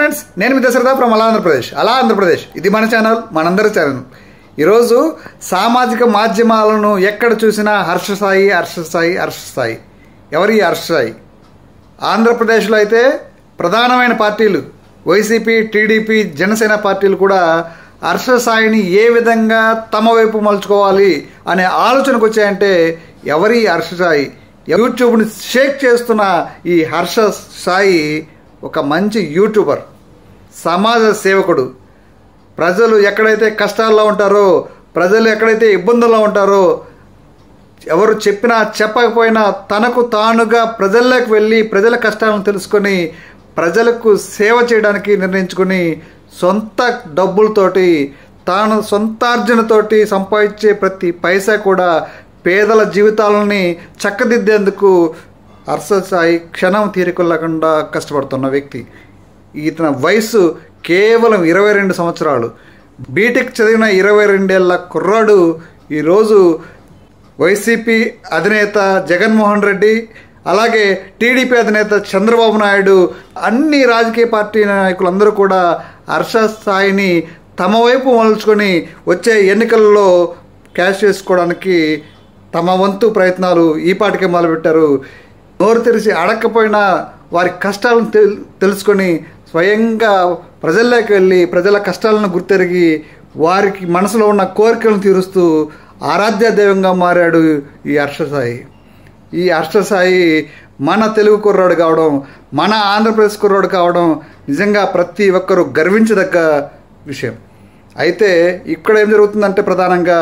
friends నేను మీ Dasharatha from అలా ఆంధ్రప్రదేశ్ అలా ఆంధ్రప్రదేశ్ ఇది మన ఛానల్ మనందరి ఛానల్ ఈరోజు సామాజిక మాధ్యమాలను ఎక్కడ చూసినా హర్షసాయి హర్షసాయి హర్షసాయి ఎవరి ఈ హర్షసాయి ఆంధ్రప్రదేశ్లో అయితే ప్రధానమైన పార్టీలు వైసీపీ టీడీపీ జనసేన పార్టీలు కూడా హర్ష సాయిని ఏ విధంగా తమ వైపు మలుచుకోవాలి అనే ఆలోచనకు వచ్చాయంటే ఎవరి ఈ హర్ష సాయి యూట్యూబ్ని షేక్ చేస్తున్న ఈ హర్ష సాయి ఒక మంచి యూట్యూబర్ సమాజ సేవకుడు ప్రజలు ఎక్కడైతే కష్టాల్లో ఉంటారో ప్రజలు ఎక్కడైతే ఇబ్బందుల్లో ఉంటారో ఎవరు చెప్పినా చెప్పకపోయినా తనకు తానుగా ప్రజల్లోకి వెళ్ళి ప్రజల కష్టాలను తెలుసుకొని ప్రజలకు సేవ చేయడానికి నిర్ణయించుకొని సొంత డబ్బులతోటి తాను సొంతార్జనతోటి సంపాదించే ప్రతి పైసా కూడా పేదల జీవితాలని చక్కదిద్దేందుకు అర్ససాయి క్షణం తీరికొల్లకుండా కష్టపడుతున్న వ్యక్తి ఇతని వయసు కేవలం ఇరవై రెండు సంవత్సరాలు బీటెక్ చదివిన ఇరవై రెండేళ్ల కుర్రాడు ఈరోజు వైసీపీ అధినేత జగన్మోహన్ రెడ్డి అలాగే టీడీపీ అధినేత చంద్రబాబు నాయుడు అన్ని రాజకీయ పార్టీ నాయకులందరూ కూడా హర్ష స్థాయిని తమ వైపు మలుచుకొని వచ్చే ఎన్నికల్లో క్యాష్ చేసుకోవడానికి తమ వంతు ప్రయత్నాలు ఈ పాటికే మొదలుపెట్టారు నోరు తెరిచి అడగకపోయినా వారి కష్టాలను తెల్ తెలుసుకొని స్వయంగా ప్రజల్లోకి వెళ్ళి ప్రజల కష్టాలను గుర్తెరిగి వారికి మనసులో ఉన్న కోరికలను తీరుస్తూ ఆరాధ్య దైవంగా మారాడు ఈ హర్షసాయి ఈ హర్షసాయి మన తెలుగు కుర్రాడు కావడం మన ఆంధ్రప్రదేశ్ కుర్రాడు కావడం నిజంగా ప్రతి ఒక్కరూ గర్వించదగ్గ విషయం అయితే ఇక్కడ ఏం జరుగుతుందంటే ప్రధానంగా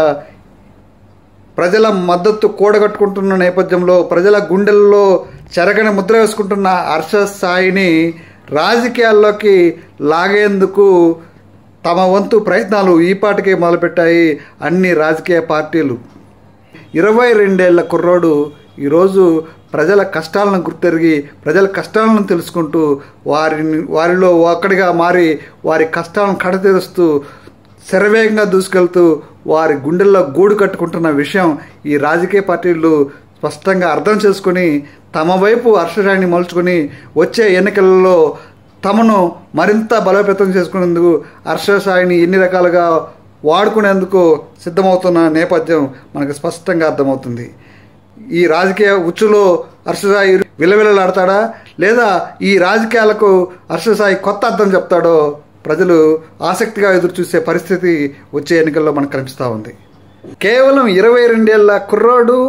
ప్రజల మద్దతు కూడగట్టుకుంటున్న నేపథ్యంలో ప్రజల గుండెల్లో చెరగని ముద్ర వేసుకుంటున్న హర్ష సాయిని రాజకీయాల్లోకి లాగేందుకు తమ వంతు ప్రయత్నాలు ఈపాటికే మొదలుపెట్టాయి అన్ని రాజకీయ పార్టీలు ఇరవై రెండేళ్ల కుర్రోడు ఈరోజు ప్రజల కష్టాలను గుర్తెరిగి ప్రజల కష్టాలను తెలుసుకుంటూ వారిని వారిలో ఒక్కడిగా మారి వారి కష్టాలను కడతీరుస్తూ శరవేగంగా దూసుకెళ్తూ వారి గుండెల్లో గూడు కట్టుకుంటున్న విషయం ఈ రాజకీయ పార్టీలు స్పష్టంగా అర్థం చేసుకుని తమ వైపు హర్షరాన్ని మలుచుకొని వచ్చే ఎన్నికలలో తమను మరింత బలోపేతం చేసుకునేందుకు హర్షసాయిని ఎన్ని రకాలుగా వాడుకునేందుకు సిద్ధమవుతున్న నేపథ్యం మనకు స్పష్టంగా అర్థమవుతుంది ఈ రాజకీయ ఉచ్చులో హర్షసాయి విలవిలలాడతాడా లేదా ఈ రాజకీయాలకు హర్షసాయి కొత్త అర్థం చెప్తాడో ప్రజలు ఆసక్తిగా ఎదురు చూసే పరిస్థితి వచ్చే ఎన్నికల్లో మనకు కనిపిస్తూ ఉంది కేవలం ఇరవై రెండేళ్ల కుర్రాడు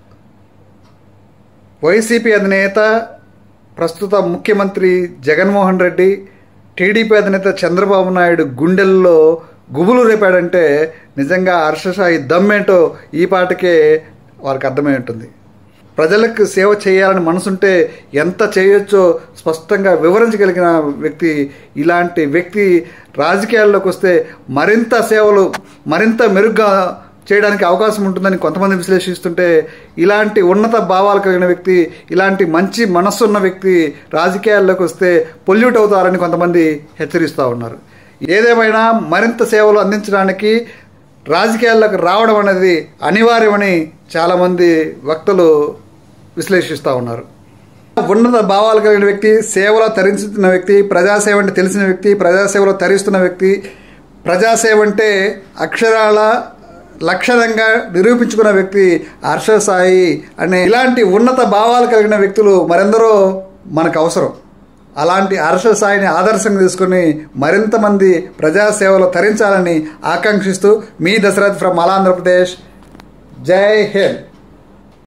వైసీపీ అధినేత ప్రస్తుత ముఖ్యమంత్రి జగన్మోహన్ రెడ్డి టీడీపీ అధినేత చంద్రబాబు నాయుడు గుండెల్లో గుబులు రేపాడంటే నిజంగా హర్షసాయి దమ్మేంటో ఈ పాటకే వారికి అర్థమై ఉంటుంది ప్రజలకు సేవ చేయాలని మనసుంటే ఎంత చేయొచ్చో స్పష్టంగా వివరించగలిగిన వ్యక్తి ఇలాంటి వ్యక్తి రాజకీయాల్లోకి వస్తే మరింత సేవలు మరింత మెరుగ్గా చేయడానికి అవకాశం ఉంటుందని కొంతమంది విశ్లేషిస్తుంటే ఇలాంటి ఉన్నత భావాలు కలిగిన వ్యక్తి ఇలాంటి మంచి మనస్సున్న వ్యక్తి రాజకీయాల్లోకి వస్తే పొల్యూట్ అవుతారని కొంతమంది హెచ్చరిస్తూ ఉన్నారు ఏదేమైనా మరింత సేవలు అందించడానికి రాజకీయాల్లోకి రావడం అనేది అనివార్యమని చాలామంది వక్తలు విశ్లేషిస్తూ ఉన్నారు ఉన్నత భావాలు కలిగిన వ్యక్తి సేవలో తరించుతున్న వ్యక్తి ప్రజాసేవ అంటే తెలిసిన వ్యక్తి ప్రజాసేవలో తరిస్తున్న వ్యక్తి ప్రజాసేవ అంటే అక్షరాల లక్షణంగా నిరూపించుకున్న వ్యక్తి హర్ష సాయి అనే ఇలాంటి ఉన్నత భావాలు కలిగిన వ్యక్తులు మరెందరో మనకు అవసరం అలాంటి హర్ష సాయిని ఆదర్శంగా తీసుకుని మరింత మంది ప్రజాసేవలో తరించాలని ఆకాంక్షిస్తూ మీ దశరథ్ ఫ్రమ్ అలా ఆంధ్రప్రదేశ్ జై హింద్